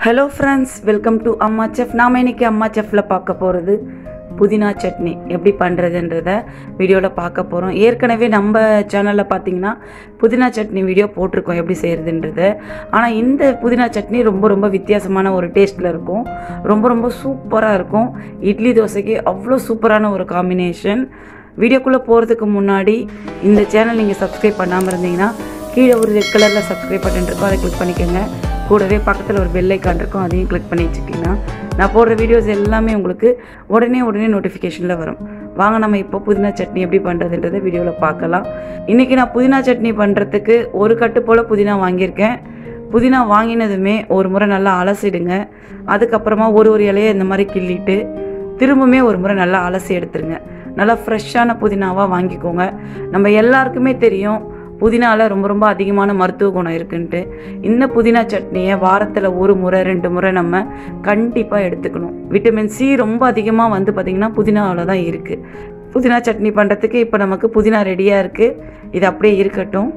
hello friends welcome to அம்மா chef நாம் இன்னைக்கு அம்மா செஃப்பில் பார்க்க போகிறது புதினா சட்னி எப்படி பண்ணுறதுன்றத வீடியோவில் பார்க்க போகிறோம் ஏற்கனவே நம்ம சேனலில் பார்த்தீங்கன்னா புதினா சட்னி வீடியோ போட்டிருக்கோம் எப்படி செய்கிறதுன்றத ஆனால் இந்த புதினா சட்னி ரொம்ப ரொம்ப வித்தியாசமான ஒரு டேஸ்ட்டில் இருக்கும் ரொம்ப ரொம்ப சூப்பராக இருக்கும் இட்லி தோசைக்கு அவ்வளோ சூப்பரான ஒரு காம்பினேஷன் வீடியோக்குள்ளே போகிறதுக்கு முன்னாடி இந்த சேனல் நீங்கள் சப்ஸ்கிரைப் பண்ணாமல் இருந்தீங்கன்னா கீழே ஒரு ரெட் கலரில் சப்ஸ்கிரைப் பட்டன் இருக்கும் அதை கிளிக் பண்ணிக்கோங்க கூடவே பக்கத்தில் ஒரு பெல் ஐக்கான் இருக்கும் அதையும் கிளிக் பண்ணி வச்சுக்கிங்கன்னா நான் போடுற வீடியோஸ் எல்லாமே உங்களுக்கு உடனே உடனே நோட்டிஃபிகேஷனில் வரும் வாங்க நம்ம இப்போ புதினா சட்னி எப்படி பண்ணுறதுன்றதை வீடியோவில் பார்க்கலாம் இன்றைக்கி நான் புதினா சட்னி பண்ணுறதுக்கு ஒரு கட்டு போல் புதினா வாங்கியிருக்கேன் புதினா வாங்கினதுமே ஒரு முறை நல்லா அலசிடுங்க அதுக்கப்புறமா ஒரு ஒரு இலையை இந்த மாதிரி கிள்ளிட்டு திரும்பவுமே ஒரு முறை நல்லா அலசி எடுத்துருங்க நல்லா ஃப்ரெஷ்ஷான புதினாவாக வாங்கிக்கோங்க நம்ம எல்லாருக்குமே தெரியும் புதினால ரொம்ப ரொம்ப அதிகமான மருத்துவ குணம் இருக்குன்ட்டு இந்த புதினா சட்னியை வாரத்தில் ஒரு முறை ரெண்டு முறை நம்ம கண்டிப்பாக எடுத்துக்கணும் விட்டமின் சி ரொம்ப அதிகமாக வந்து பார்த்திங்கன்னா புதினாவில் தான் இருக்குது புதினா சட்னி பண்ணுறதுக்கு இப்போ நமக்கு புதினா ரெடியாக இருக்குது இது அப்படியே இருக்கட்டும்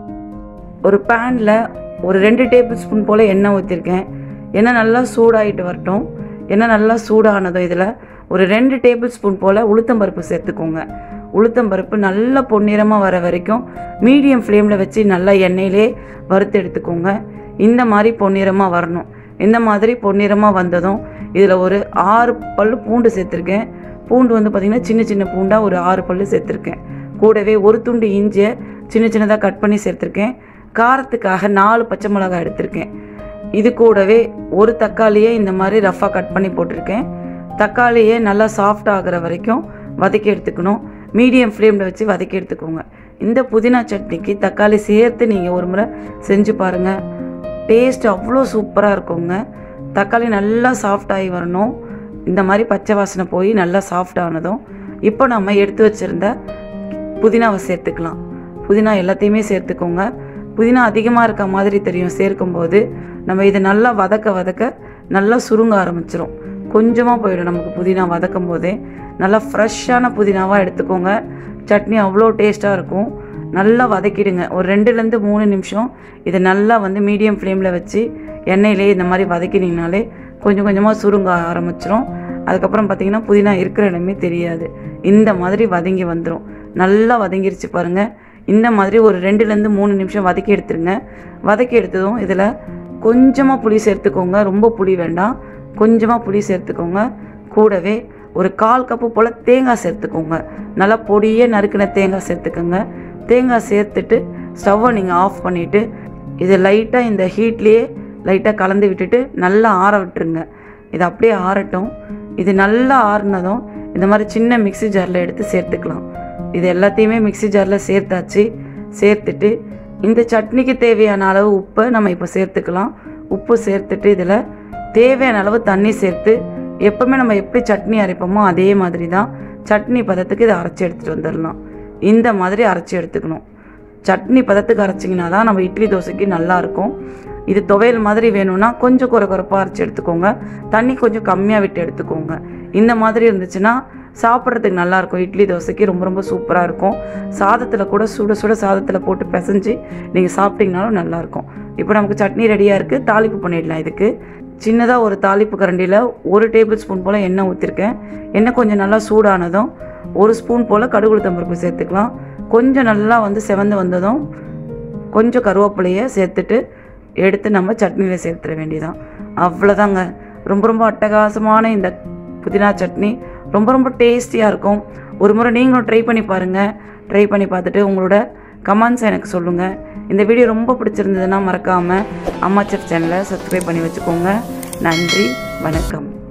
ஒரு பேனில் ஒரு ரெண்டு டேபிள் ஸ்பூன் போல் எண்ணெய் ஊற்றிருக்கேன் எண்ணெய் நல்லா சூடாகிட்டு வரட்டும் எண்ணெய் நல்லா சூடானதும் இதில் ஒரு ரெண்டு டேபிள் ஸ்பூன் போல் உளுத்தம்பருப்பு சேர்த்துக்கோங்க உளுத்தம்பருப்பு நல்லா பொன்னிறமாக வர வரைக்கும் மீடியம் ஃப்ளேமில் வச்சு நல்லா எண்ணெயிலே வறுத்து எடுத்துக்கோங்க இந்த மாதிரி பொன்னிறமாக வரணும் இந்த மாதிரி பொன்னிறமாக வந்ததும் இதில் ஒரு ஆறு பல் பூண்டு சேர்த்துருக்கேன் பூண்டு வந்து பார்த்திங்கன்னா சின்ன சின்ன பூண்டாக ஒரு ஆறு பல் சேர்த்துருக்கேன் கூடவே ஒரு துண்டு இஞ்சியை சின்ன சின்னதாக கட் பண்ணி சேர்த்துருக்கேன் காரத்துக்காக நாலு பச்சை மிளகாய் எடுத்திருக்கேன் இது கூடவே ஒரு தக்காளியை இந்த மாதிரி ரஃப்பாக கட் பண்ணி போட்டிருக்கேன் தக்காளியை நல்லா சாஃப்ட் ஆகிற வரைக்கும் வதக்கி எடுத்துக்கணும் மீடியம் ஃப்ளேமில் வச்சு வதக்கி எடுத்துக்கோங்க இந்த புதினா சட்னிக்கு தக்காளி சேர்த்து நீங்கள் ஒரு முறை செஞ்சு பாருங்கள் டேஸ்ட் அவ்வளோ சூப்பராக இருக்குங்க தக்காளி நல்லா சாஃப்ட் ஆகி வரணும் இந்த மாதிரி பச்சை வாசனை போய் நல்லா சாஃப்ட் ஆனதும் இப்போ நம்ம எடுத்து வச்சுருந்த புதினாவை சேர்த்துக்கலாம் புதினா எல்லாத்தையுமே சேர்த்துக்கோங்க புதினா அதிகமாக இருக்க மாதிரி தெரியும் சேர்க்கும்போது நம்ம இதை நல்லா வதக்க வதக்க நல்லா சுருங்க ஆரம்பிச்சிரும் கொஞ்சமாக போயிடும் நமக்கு புதினா வதக்கும் போதே நல்லா ஃப்ரெஷ்ஷான புதினாவாக எடுத்துக்கோங்க சட்னி அவ்வளோ டேஸ்ட்டாக இருக்கும் நல்லா வதக்கிடுங்க ஒரு ரெண்டுலேருந்து மூணு நிமிஷம் இதை நல்லா வந்து மீடியம் ஃப்ளேமில் வச்சு எண்ணெயிலே இந்த மாதிரி வதக்கினீங்கனாலே கொஞ்சம் கொஞ்சமாக சுருங்க ஆரம்பிச்சிரும் அதுக்கப்புறம் பார்த்திங்கன்னா புதினா இருக்கிற இடமே தெரியாது இந்த மாதிரி வதங்கி வந்துடும் நல்லா வதங்கிருச்சு பாருங்கள் இந்த மாதிரி ஒரு ரெண்டுலேருந்து மூணு நிமிஷம் வதக்கி எடுத்துருங்க வதக்கி எடுத்ததும் இதில் கொஞ்சமாக புளி சேர்த்துக்கோங்க ரொம்ப புளி வேண்டாம் கொஞ்சமாக புளி சேர்த்துக்கோங்க கூடவே ஒரு கால் கப்பு போல் தேங்காய் சேர்த்துக்கோங்க நல்லா பொடியே நறுக்கின தேங்காய் சேர்த்துக்கோங்க தேங்காய் சேர்த்துட்டு ஸ்டவ்வை நீங்கள் ஆஃப் பண்ணிவிட்டு இது லைட்டாக இந்த ஹீட்லேயே லைட்டாக கலந்து விட்டுட்டு நல்லா ஆற விட்டுருங்க இது அப்படியே ஆறட்டும் இது நல்லா ஆறுனதும் இந்த மாதிரி சின்ன மிக்ஸி ஜாரில் எடுத்து சேர்த்துக்கலாம் இது எல்லாத்தையுமே மிக்ஸி ஜாரில் சேர்த்தாச்சு சேர்த்துட்டு இந்த சட்னிக்கு தேவையான அளவு உப்பை நம்ம இப்போ சேர்த்துக்கலாம் உப்பு சேர்த்துட்டு இதில் தேவையான அளவு தண்ணி சேர்த்து எப்போவுமே நம்ம எப்படி சட்னி அரைப்போமோ அதே மாதிரி தான் சட்னி பதத்துக்கு இதை அரைச்சி எடுத்துகிட்டு வந்துடலாம் இந்த மாதிரி அரைச்சி எடுத்துக்கணும் சட்னி பதத்துக்கு அரைச்சிங்கன்னா தான் நம்ம இட்லி தோசைக்கு நல்லாயிருக்கும் இது துவையல் மாதிரி வேணும்னா கொஞ்சம் குறை குறைப்பாக அரைச்சி எடுத்துக்கோங்க தண்ணி கொஞ்சம் கம்மியாக விட்டு எடுத்துக்கோங்க இந்த மாதிரி இருந்துச்சுன்னா சாப்பிட்றதுக்கு நல்லாயிருக்கும் இட்லி தோசைக்கு ரொம்ப ரொம்ப சூப்பராக இருக்கும் சாதத்தில் கூட சுட சுட சாதத்தில் போட்டு பிசைஞ்சு நீங்கள் சாப்பிட்டீங்கனாலும் நல்லாயிருக்கும் இப்போ நமக்கு சட்னி ரெடியாக இருக்குது தாளிப்பு பண்ணிடலாம் இதுக்கு சின்னதாக ஒரு தாளிப்பு கரண்டியில் ஒரு டேபிள் ஸ்பூன் போல் எண்ணெய் ஊற்றிருக்கேன் எண்ணெய் கொஞ்சம் நல்லா சூடானதும் ஒரு ஸ்பூன் போல் கடுகு உளுத்தம்பருப்பு சேர்த்துக்கலாம் கொஞ்சம் நல்லா வந்து செவந்து வந்ததும் கொஞ்சம் கருவேப்பிலையை சேர்த்துட்டு எடுத்து நம்ம சட்னியில் சேர்த்துட வேண்டியதான் அவ்வளோதாங்க ரொம்ப ரொம்ப அட்டகாசமான இந்த புதினா சட்னி ரொம்ப ரொம்ப டேஸ்டியாக இருக்கும் ஒரு முறை நீங்களும் ட்ரை பண்ணி பாருங்கள் ட்ரை பண்ணி பார்த்துட்டு உங்களோட கமெண்ட்ஸ் எனக்கு சொல்லுங்கள் இந்த வீடியோ ரொம்ப பிடிச்சிருந்ததுன்னா மறக்காமல் அம்மா செஃப் சேனலை சப்ஸ்கிரைப் பண்ணி வச்சுக்கோங்க நன்றி வணக்கம்